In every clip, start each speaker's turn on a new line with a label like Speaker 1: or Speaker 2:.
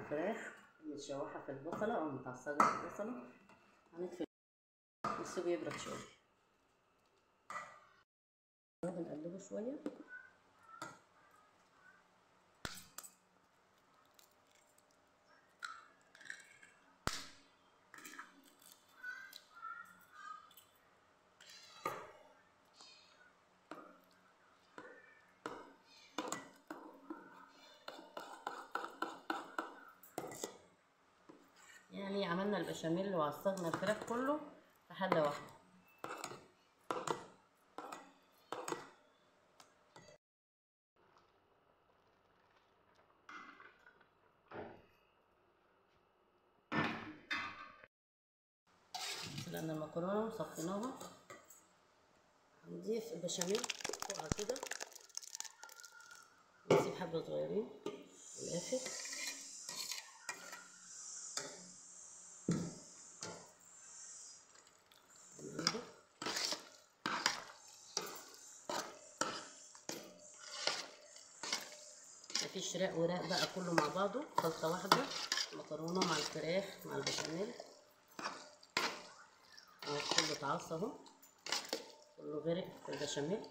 Speaker 1: الفراخ متشوحة في البصلة أو متعصجة في البصلة هنطفي نسيبه يبرد شوية بنقلبه شوية يعني عملنا البشاميل وعصجنا الفراخ كله في حلة واحدة سلقنا المكرونة وصفيناها هنضيف البشاميل فوقها كده ونسيب حبة صغيرين في الآخر مفيش رق ورق بقى كله مع بعضه خلطة واحدة مكرونة مع الفراخ مع البشاميل اهو كله اتعصى اهو كله غرق في البشاميل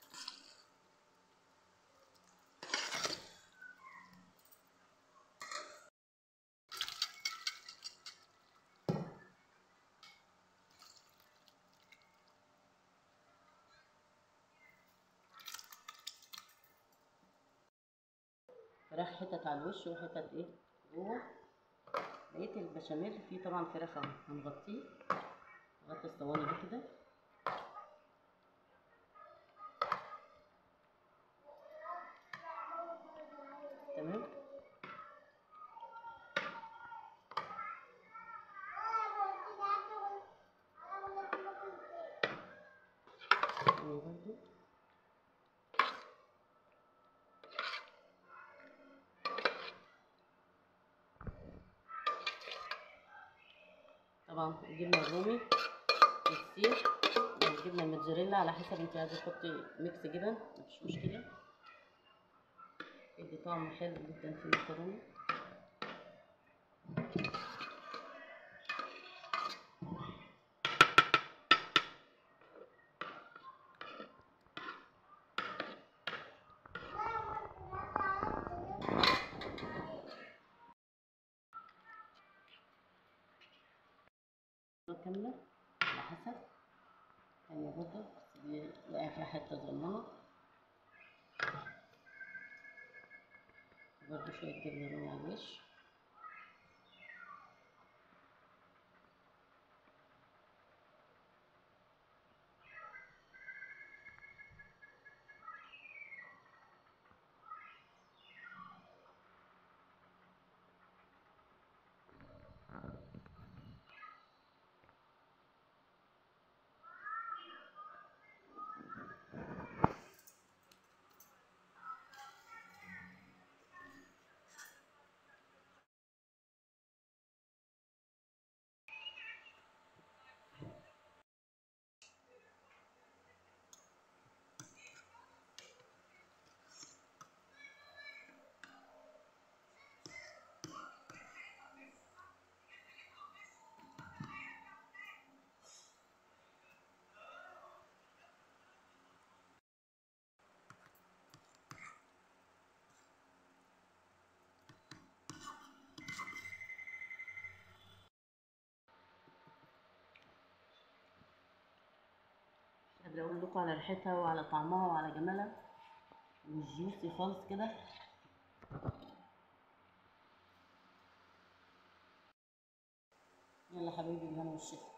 Speaker 1: فراخ حتت على الوش وحتت ايه جوه بقيت البشاميل فيه طبعا فراخ اهو هنغطيه نغطي الصواني دي كده تمام برضو طبعا الجبنه الرومي بتسيح الجبنه الموتزاريلا على حسب انت عايزه تحطي ميكس جبن مفيش مشكله يدي طعم حلو جدا في المكرونه كاملة على حسب يعني برضه بقى فيها حتة صغننة برضه شوية جبنة رومي على الوش قادرة أقول لكم على ريحتها وعلى طعمها وعلى جمالها والجوسي خالص كده يلا حبيبي بالهنا والشفا